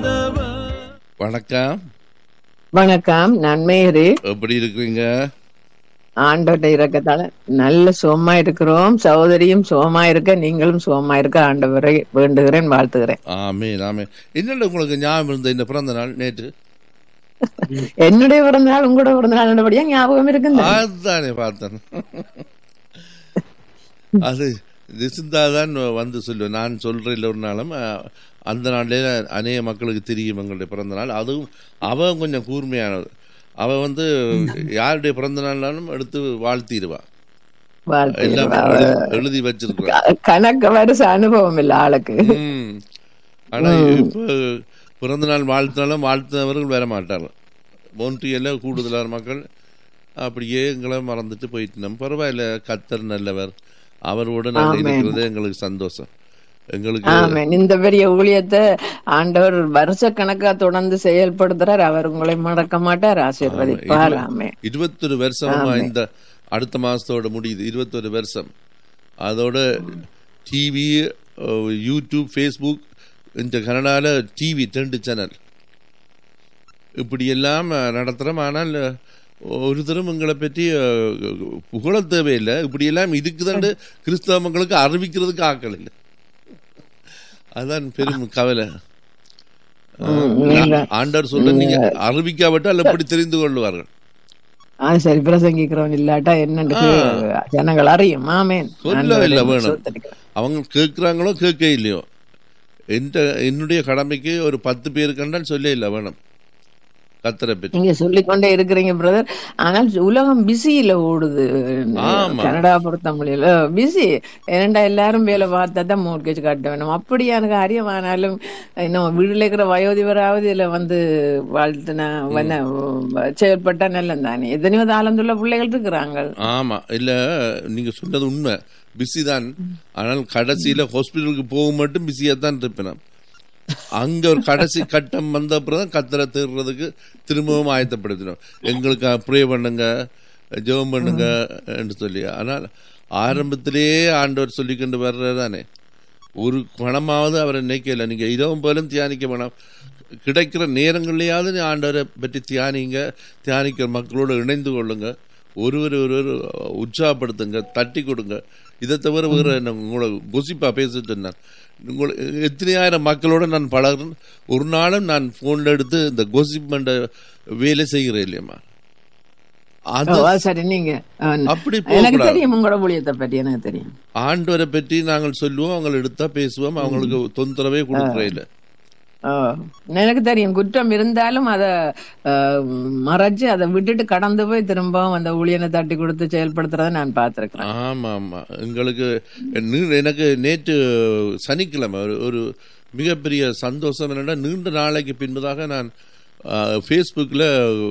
வணக்கம் வணக்கம் நான் மேரி எப்படி இருக்கிறீங்க ஆண்டோட்ட இறக்கத்தால நல்ல சுகமா இருக்கிறோம் சகோதரியும் சுகமா இருக்க நீங்களும் சுகமா இருக்க ஆண்டவரை வேண்டுகிறேன் வாழ்த்துகிறேன் ஆமே ஆமே என்னென்ன உங்களுக்கு ஞாபகம் இருந்த இந்த பிறந்த நாள் நேற்று என்னுடைய பிறந்த நாள் உங்களோட பிறந்த நாள் நல்லபடியா ஞாபகம் இருக்குது அதுதானே பார்த்தேன் அது நிசிந்தா தான் வந்து சொல்லுவேன் நான் சொல்றேன் ஒரு நாளும் அஹ், அந்த நாள்லயே அநேக மக்களுக்கு தெரியும் எங்களுடைய பிறந்த நாள் அதுவும் அவ கொஞ்சம் கூர்மையானது அவ வந்து யாருடைய பிறந்த நாள்னாலும் எடுத்து வாழ்த்திடுவா எல்லாம் வாழ்த்து எழுதி- எழுதி வச்சிருக்கிறோம் கணக்கு வருஷ அனுபவம் இல்ல ஆளுக்கு ம். ஆனா இப்ப பிறந்த நாள் வாழ்த்தினாலும் வாழ்த்தினவர்கள் வர மாட்டார்கள் மோன்ட்ரியல்ல கூடுதலான மக்கள் அப்படியே எங்களை மறந்துட்டு போயிட்டு நம்ம பரவாயில்ல கத்தர் நல்லவர் அவரோட நாங்கள் ஆமென். இருக்கிறது எங்களுக்கு சந்தோஷம் எங்களுக்கு ஆமென் இந்த பெரிய ஊழியத்தை ஆண்டவர் வருஷ கணக்கா தொடர்ந்து செயல்படுத்துறார் அவர் உங்களை மறக்க மாட்டார் ஆசீர்வதிப்பார் ஆமே இருபத்தொரு வருஷமா இந்த அடுத்த மாசத்தோட முடியுது இருபத்தொரு வருஷம் அதோட டிவி யூடியூப் ஃபேஸ்புக் இந்த கனடால டிவி ரெண்டு சேனல் இப்படி எல்லாம் அஹ், நடத்துறோம் ஆனால் அஹ், ஒரு தரம் எங்களை பற்றி அஹ், புகழ தேவையில்லை இப்படி எல்லாம் இருக்குதுன்னு கிறிஸ்தவ மக்களுக்கு அறிவிக்கிறதுக்கு ஆக்கள் இல்லை அதான் பெரும் கவலை ம், நீங்க ஆண்டவர் சொல்ற நீங்க அறிவிக்காவிட்டால் எப்படி தெரிந்து கொள்வார்கள் அது சரி பிரசங்கிக்கிறவன் இல்லாட்டா என்னன்னு ஜனங்கள் அறியும் ஆமேன் சொல்லவில்லை ஆண்டவரை வேணும் ஸ்தோத்திரிக்கிறேன். அவங்க கேட்குறாங்களோ கேட்க இல்லையோ என்ற என்னுடைய கடமைக்கு ஒரு பத்து பேர் கண்டால் சொல்ல இல்லை வேணும் கத்தரை பற்றி நீங்க சொல்லிக்கொண்டே இருக்கிறீங்க பிரதர் ஆனால் உலகம் பிஸியில ஓடுது ஆமா. கனடா பொறுத்த முடியல பிஸி ஏனண்டா எல்லாரும் வேலை பார்த்தா தான் மோர்கேஜ் காட்ட வேணும் அப்படியான காரியம் ஆனாலும் இன்னும் வீடுல இருக்கிற வயோதிபராவது இதுல வந்து வாழ்த்துனா வன செயல்பட்டா நல்லம் தானே எத்தனையோ தாளந்துள்ள பிள்ளைகள் இருக்கிறாங்க ஆமா இல்ல நீங்க சொன்னது உண்மை பிஸி தான் ஆனால் கடைசியில ஹாஸ்பிட்டலுக்கு போக மட்டும் பிஸியா தான் இருப்பேன் நான். அங்க ஒரு கடைசி கட்டம் வந்த அப்புறம் தான் கத்தரை தேடுறதுக்கு திரும்பவும் ஆயத்தப்படுத்தினோம் எங்களுக்கு ப்ரே பண்ணுங்க ஜெபம் பண்ணுங்க என்று சொல்லி ஆனால் ஆரம்பத்திலேயே ஆண்டவர் சொல்லிக்கொண்டு வர்றதானே ஒரு பணமாவது அவரை நினைக்கல நீங்க இரவும் போலும் தியானிக்க வேணாம் கிடைக்கிற நேரங்கள்லயாவது நீ ஆண்டவரை பற்றி தியானிங்க தியானிக்கிற மக்களோடு இணைந்து கொள்ளுங்க ஒருவர் ஒருவர் உற்சாகப்படுத்துங்க தட்டி கொடுங்க இதை தவிர வேற என்ன உங்களை கொசிப்பா பேசிட்டு இருந்தேன் உங்களை எத்தனையாயிரம் மக்களோட நான் பழகிறேன் ஒரு நாளும் நான் போன்ல எடுத்து இந்த கோசிப் பண்ற வேலை செய்கிறேன் இல்லையம்மா அது ஓ, அது சரி நீங்க அஹ், அப்படி எனக்கு போகக்கூடாது தெரியும் உங்களோட ஊழியத்தை பற்றி எனக்கு தெரியும் ஆண்டவரை பற்றி நாங்கள் சொல்லுவோம் அவங்களை எடுத்தா பேசுவோம் அவங்களுக்கு தொந்தரவே கொடுக்குறே இல்லை ஓ, எனக்கு தெரியும் குற்றம் இருந்தாலும் அத அஹ், மறைச்சு அதை விட்டுட்டு கடந்து போய் திரும்பவும் அந்த ஊழியனை தட்டி கொடுத்து செயல்படுத்துறத நான் பார்த்திருக்கிறேன் ஆமா ஆமா எங்களுக்கு நீ- எனக்கு நேற்று சனிக்கிழமை ஒரு ஒரு மிகப்பெரிய சந்தோஷம் என்னன்னா நீண்ட நாளைக்கு பின்பதாக நான் ஃபேஸ்புக்கில்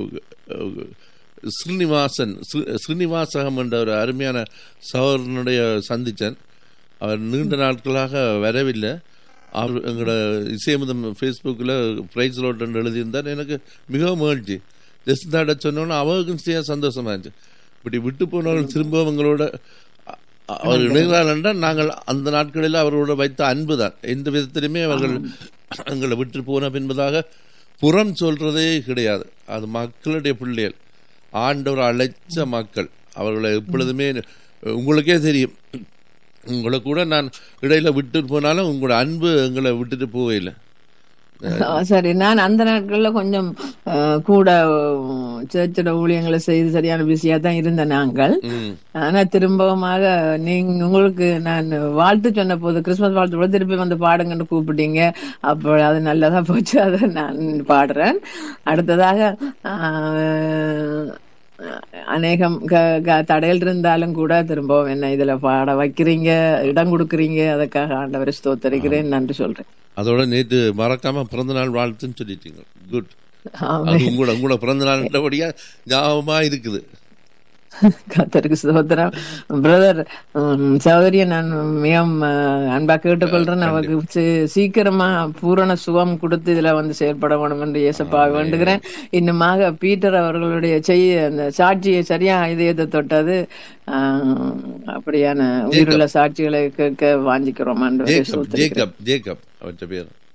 ஸ்ரீனிவாசன் ஸ்ரீ- ஸ்ரீனிவாசகம் என்ற ஒரு அருமையான சகோதரனுடைய சந்தித்தேன் அவர் நீண்ட நாட்களாக வரவில்லை அவர் எங்களோட இசையமுதம் ஃபேஸ்புக்கில் ப்ரைஸ் லோட்டன் எழுதியிருந்தார் எனக்கு மிகவும் மகிழ்ச்சி ஜெஸ்தாட சொன்னோன்னு அவருக்கும் செய்ய சந்தோஷமா இருந்துச்சு இப்படி விட்டு போனவர்கள் திரும்பவும் எங்களோட அ- அவர் இணைகிறார் என்றால் நாங்கள் அந்த நாட்களில் அவரோட வைத்த அன்பு தான் எந்த விதத்திலுமே அவர்கள் எங்களை விட்டு போன பின்பதாக புறம் சொல்றதே கிடையாது அது மக்களுடைய பிள்ளைகள் ஆண்டவர் அழைச்ச மக்கள் அவர்களை எப்பொழுதுமே உங்களுக்கே தெரியும் உங்களை கூட நான் இடையில விட்டுட்டு போனாலும் உங்களோட அன்பு எங்களை விட்டுட்டு போவே இல்லை ஆ, சரி நான் அந்த நாட்கள்ல கொஞ்சம் அஹ், கூட சேர்ச்சோட ஊழியங்களை செய்து சரியான பிஸியா தான் இருந்த நாங்கள் ம் ஆனா திரும்பவுமாக நீங்க உங்களுக்கு நான் வாழ்த்து சொன்ன போது கிறிஸ்துமஸ் வாழ்த்து கூட திருப்பி வந்து பாடுங்கன்னு கூப்பிட்டீங்க அப்போ அது நல்லதா போச்சு அதை நான் பாடுறேன் அடுத்ததாக ஆஹ், அநேகம் க- க- தடைகள் இருந்தாலும் கூட திரும்பவும் என்ன இதுல பாட வைக்கிறீங்க இடம் கொடுக்குறீங்க அதுக்காக ஆண்டவரை ஸ்தோத்தரிக்கிறேன் நன்றி சொல்றேன் அதோட நேற்று மறக்காம பிறந்த நாள் வாழ்த்துன்னு சொல்லிட்டீங்க குட் ஆமென். அது உங்களோட உங்களோட பிறந்த நாள்ன்றபடியா ஞாபகமா இருக்குது கத்தருக்கு சுதந்திரம் பிரதர் சகோதரிய நான் மிகவும் அஹ், அன்பா கேட்டுக்கொள்றேன் அவருக்கு சி- சீக்கிரமா பூரண சுகம் கொடுத்து இதுல வந்து செயல்பட வேணும் என்று இயேசப்பா வேண்டுகிறேன் இன்னுமாக பீட்டர் அவர்களுடைய செய்ய அந்த சாட்சியை சரியா இதயத்தை தொட்டது ஆஹ், அப்படியான உயிருள்ள சாட்சிகளை கேட்க வாஞ்சிக்கிறோம் ஆண்டவரே ஜேக்கப் ஸ்தோத்திரிக்கிறேன். ஜேக்கப் ஜேக்கப் அவற்ற பேர்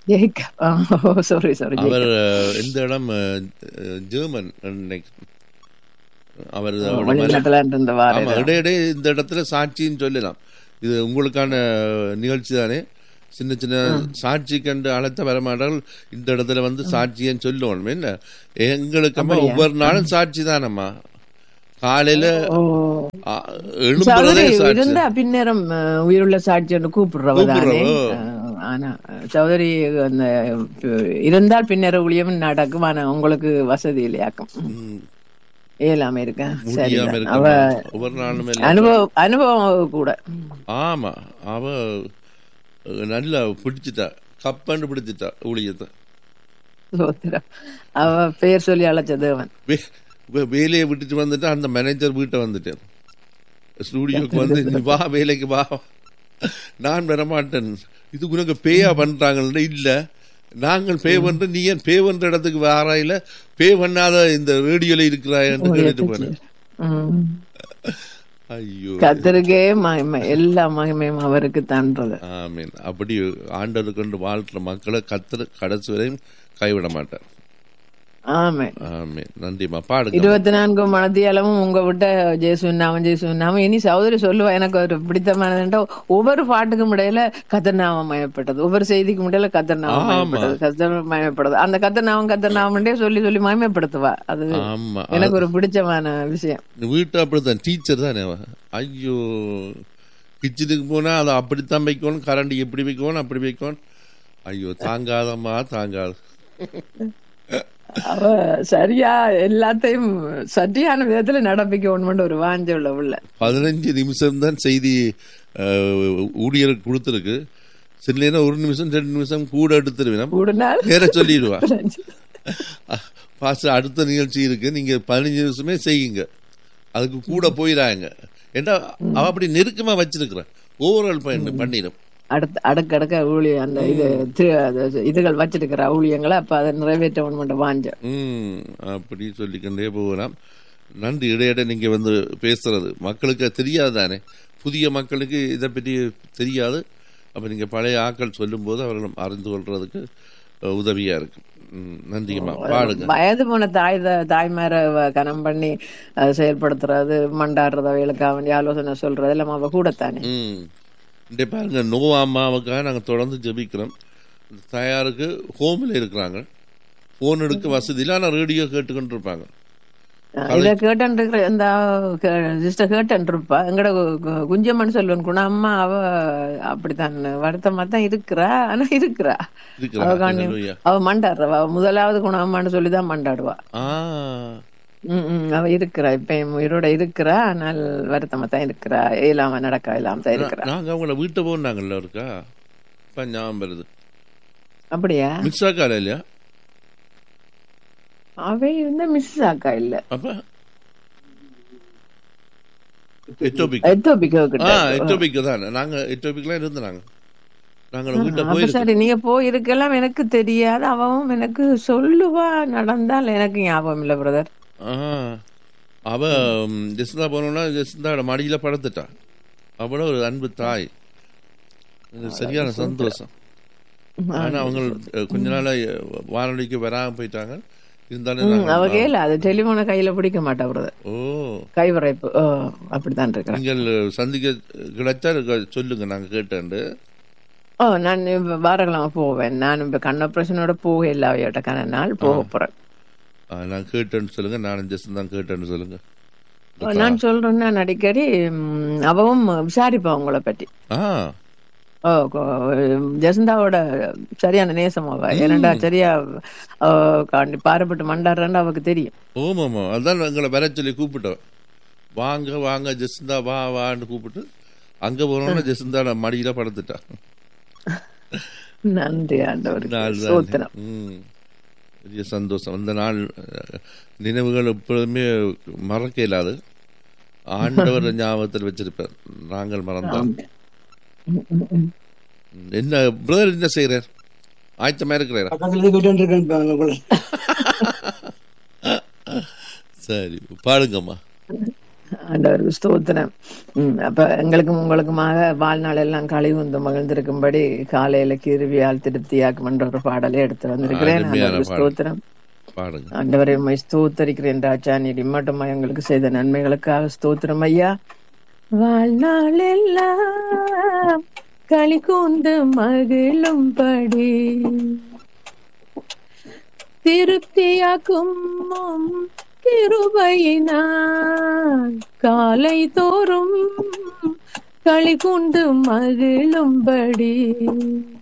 ஜேக்கப் சாரி சாரி அவர் அஹ், எந்த இடம் அஹ், அஹ், ஜெர்மன் நினைக்கிறேன். அவர் அவரோட மனை- வெளிநாட்டுல இருந்த வார ஆமா இடையிடையே இந்த இடத்துல சாட்சின்னு சொல்லலாம் இது உங்களுக்கான நிகழ்ச்சி தானே சின்ன சின்ன சாட்சி கண்டு அழைத்த வரமாட்டார்கள் இந்த இடத்துல வந்து சாட்சியன்னு சொல்லணும் என்ன எங்களுக்கம்மா ஒவ்வொரு நாளும் சாட்சி தானம்மா காலையில ஓ ஆ, எழும்புறதே சகோதரி சாட்சி இருந்தா பின்னரும் அஹ், உயிருள்ள சாட்சி ஒன்று கூப்பிடுறவ தானே கூப்பிடுறவோ. அஹ், ஆனா சகோதரி அந்த அஹ், இருந்தால் பின்னர் ஊழியம் நடக்கும் ஆனா உங்களுக்கு வசதி இல்லையாக்கும் ம், இயலாம இருக்க சரி முடியாம அவ இருக்க ஒவ்வொரு நாளும் எல்லாம் அனுபவம் அனுபவம் கூட ஆமா அவ அஹ், நல்லா பிடிச்சிட்டா கப்பண்டு பிடிச்சிட்டா ஊழியத்தை சோத்திரம் அவ பெயர் சொல்லி அழைச்ச தேவன் வே- வே- வேலையை விட்டுட்டு வந்துட்டு அந்த மேனேஜர் வீட்டை வந்துட்டேன் ஸ்டூடியோக்கு வந்து நீ வா வேலைக்கு வா நான் வரமாட்டேன் இது உனக்கு பேயா பண்றாங்கல்ல இல்ல நாங்கள் பே பண்ற நீ ஏன் பே பண்ற இடத்துக்கு வாராயில பே பண்ணாத இந்த ரேடியோல இருக்கிறாயன்னு கேட்டுட்டு போனேன் உம். ஐயோ கத்தருக்கே மகிமை எல்லா மகிமையும் அவருக்கு தான்றது ஆமீன் அப்படி ஆண்டவர் கொண்டு வாழ்ற மக்களை கத்தர் கடைசி வரையும் கைவிட மாட்டார் ஆமே ஆமீன் நன்றிம்மா பாடுங்க இருபத்தி நான்கு மனதியாலமும் உங்க விட்ட ஜேசுவின் நாமம் ஜேசுவின் நாமம் இனி சகோதரி சொல்லுவா எனக்கு ஒரு பிடித்தமானதுண்டா ஒவ்வொரு பாட்டுக்கும் இடையில கத்தர்நாமம் மயப்பட்டது ஒவ்வொரு செய்திக்கும் இடையில கத்தர்நாமம் ஆமா. மயப்பட்டது கத்தர் மயப்பட்டது அந்த கத்தர்நாமம் கத்தர்நாமண்டே சொல்லி சொல்லி மயமைப்படுத்துவா அது ஆமா எனக்கு ஒரு பிடிச்சமான விஷயம் வீட்டு அப்படித்தான் டீச்சர் தானே அவ. ஐயோ கிச்சனுக்கு போனா அதை அப்படித்தான் வைக்கணும் கரண்ட் எப்படி வைக்கணும் அப்படி வைக்கணும் ஐயோ தாங்காதம்மா தாங்காது அவ சரியா எல்லாத்தையும் சரியான விதத்துல நடப்பிக்க ஒண்ணுமெண்டு ஒரு வாஞ்ச உள்ள உள்ள பதினஞ்சு நிமிஷம் தான் செய்தி அஹ், ஊழியருக்கு கொடுத்துருக்கு சில நேரம் ஒரு நிமிஷம் ரெண்டு நிமிஷம் கூட எடுத்துருவேன் கூடுனால் நேர சொல்லிடுவா பாஸ்டர் அடுத்த நிகழ்ச்சி இருக்கு நீங்க பதினஞ்சு நிமிஷமே செய்யுங்க அதுக்கு கூட போயிடாங்க ஏன்னா அவ அப்படி நெருக்கமா வச்சிருக்கிறேன் ஓவரால் பண்ணிடும் அடுத்த அடுக்கடுக்க ஊழிய அந்த இது தி- அது இதுகள் வச்சிருக்கிற ஊழியங்களை அப்ப அதை நிறைவேற்ற ஒன்று வாஞ்ச ம் அப்படி சொல்லிக்கொண்டே போகலாம் நன்றி இடையிட நீங்க வந்து பேசுறது மக்களுக்கு தெரியாது தானே புதிய மக்களுக்கு இதை பற்றி தெரியாது அப்ப நீங்க பழைய ஆட்கள் சொல்லும்போது அவர்களும் அறிந்து கொள்றதுக்கு அஹ், உதவியா இருக்கு ம், நன்றிங்கம்மா பாடுங்க வயது போன தாய் த- தாய்மார அவ கனம் பண்ணி அதை செயல்படுத்துறது மண்டாடுறது அவைகளுக்கு வேண்டிய ஆலோசனை சொல்றது எல்லாம் அவ கூடத்தானே ம் இந்த பாருங்க நோ அம்மாவுக்காக நாங்கள் தொடர்ந்து ஜெபிக்கிறோம் இந்த தாயாருக்கு ஹோமில் இருக்கிறாங்க ஃபோன் எடுக்க வசதி இல்லை ஆனால் ரேடியோ கேட்டுக்கிட்டு இருப்பாங்க இத கேட்டன் இருக்கிற இந்த சிஸ்டர் கேட்டன் இருப்பா எங்கட கு- கு- குஞ்சம்மன் சொல்லுவன் குண அம்மா அவ அப்படித்தான் வருத்தமா தான் இருக்கிறா ஆனா இருக்கிறா அவ இருக்கிறாங்க காணி Hallelujah. அவ மண்டாடுறவா அவ முதலாவது குணம்மான்னு சொல்லிதான் மண்டாடுவா ஆ ம், ம், அவ இருக்கிறா இப்ப என் உயிரோட இருக்கிறா ஆனால் வருத்தமா தான் இருக்கிறா இயலாம நடக்க இல்லாம தான் இருக்கிறா நாங்கள் அவங்கள வீட்டை போனாங்கல்ல இருக்கா இப்போ ஞாபகம் வருது அப்படியா மிஸ் ஆக்கால இல்லையா அவை வந்து மிஸ் ஆக்கா இல்ல அப்ப எட்டோபிக் எத்தோபிக்கோ ஆ கிட்ட எட்டோபிக் தான் நாங்க எட்டோபிக்லாம் இருந்தாங்க நாங்கள் வீட்டை அப்ப போயிருக்கோம் சரி நீங்க போயிருக்கலாம் எனக்கு தெரியாது அவவும் எனக்கு சொல்லுவா நடந்தால் எனக்கு ஞாபகம் இல்ல பிரதர் ஆ அவ ம், ஜெசிந்தா போனோம்னா ஜெசிந்தாவோட மடியில படுத்துட்டா அவ்வளோ ஒரு அன்பு தாய் இது சரியான சந்தோஷம் ஆனா அவங்க அஹ், கொஞ்ச நாளா அஹ், வானொலிக்கு வராம போயிட்டாங்க இருந்தாலும் நாங்க- அவ கேல அது டெலிபோனை கையில பிடிக்க மாட்டா பிரதர் ஓ கைவரைப்பு ஓ, அப்படித்தான் இருக்கிறேன் நீங்கள் சந்திக்க கிடைச்சா இருக்க- சொல்லுங்க நாங்க கேட்டேன் ஓ நான் இப்ப வாரக்கிழமை போவேன் நான் இப்ப கண் ஆபரேஷனோட போக இல்லை அவையோட கன நாள் போக போறேன் நான் கேட்டேன்னு சொல்லுங்க நானும் ஜெஸ்ட் தான் கேட்டேன்னு சொல்லுங்க ஓ, நான் சொல்றேன் நான் அடிக்கடி ம், அவவும் விசாரிப்பா உங்களை பற்றி ஆ ஓ கொ- ஜெசந்தாவோட சரியான நேசம் அவ ஏனண்டா சரியா அவ காண்டி பாரப்பட்டு மண்டாடுறான்னு அவக்கு தெரியும் ஓமாமா அதான் எங்களை வர சொல்லி கூப்பிட்டோம் வாங்க வாங்க ஜெசிந்தா வா வான்னு கூப்பிட்டு அங்க போனோம்னா ஜெசிந்தா மடியில படுத்துட்டா நன்றி ஆண்டவருக்கு நாள் தானே. சோத்திரம் ம். பெரிய சந்தோஷம் அந்த நாள் அஹ், நினைவுகள் எப்பொழுதுமே மறக்க இயலாது ஆண்டவர் ஞாபகத்தில் வச்சிருப்பார் நாங்கள் மறந்தோம் ம், ம், ம். என்ன பிரதர் என்ன செய்யறார் ஆயத்தமா இருக்கிறாரா பக்கத்துல இருந்து கூட்டு இருக்கேன் போல சரி பாடுங்கம்மா ஆண்டவருக்கு ஸ்தோத்திரம் உம் அப்ப எங்களுக்கும் உங்களுக்குமாக வாழ்நாள் எல்லாம் கழிவுந்து மகிழ்ந்திருக்கும்படி காலையில கிருவியால் திருப்தியாக்கும் என்ற ஒரு பாடலை எடுத்து வந்திருக்கிறேன் அருமையான ஆண்டவருக்கு பாடல். ஸ்தோத்திரம் பாடுங்க ஆண்டவரை உம்மை ஸ்தோத்தரிக்கிறேன் ராஜா நீர் இம்மட்டுமாய் எங்களுக்கு செய்த நன்மைகளுக்காக ஸ்தோத்திரம் ஐயா வாழ்நாள் எல்லாம் களி கூந்து மகிழும்படி திருப்தியாக்கும் உம் கிருபையினால் காலை தோறும் களி கூந்து மகிழும்படி